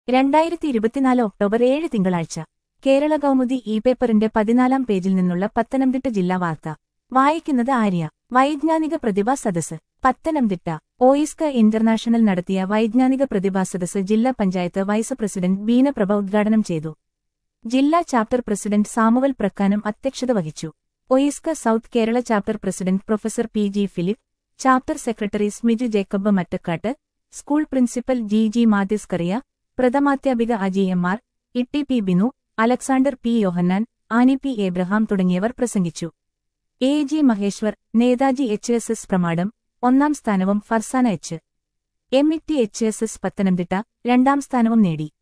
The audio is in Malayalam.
രണ്ടായിരത്തി ഇരുപത്തിനാല് ഒക്ടോബർ ഏഴ് തിങ്കളാഴ്ച കേരള കൗമുദി ഇ പേപ്പറിന്റെ പതിനാലാം പേജിൽ നിന്നുള്ള പത്തനംതിട്ട ജില്ലാ വാർത്ത വായിക്കുന്നത് ആര്യ വൈജ്ഞാനിക പ്രതിഭാ സദസ് പത്തനംതിട്ട ഓയിസ്ക ഇന്റർനാഷണൽ നടത്തിയ വൈജ്ഞാനിക പ്രതിഭാ സദസ് ജില്ലാ പഞ്ചായത്ത് വൈസ് പ്രസിഡന്റ് ബീനപ്രഭ ഉദ്ഘാടനം ചെയ്തു ജില്ലാ ചാപ്റ്റർ പ്രസിഡന്റ് സാമുവൽ പ്രക്കാനം അധ്യക്ഷത വഹിച്ചു OISCA south Kerala chapter president professor P G Philip chapter secretary Smiju Jacob Mattakkad school principal G G Mathew Scaria പ്രഥമാധ്യാപിക Aji M R Itty P Binu Alexander P Yohannan Annie P Abraham തുടങ്ങിയവർ പ്രസംഗിച്ചു A G Maheshwar Netaji H S S Pramadam ഒന്നാം സ്ഥാനവും Farsana H M E T H S S Pathanamthitta രണ്ടാം സ്ഥാനവും നേടി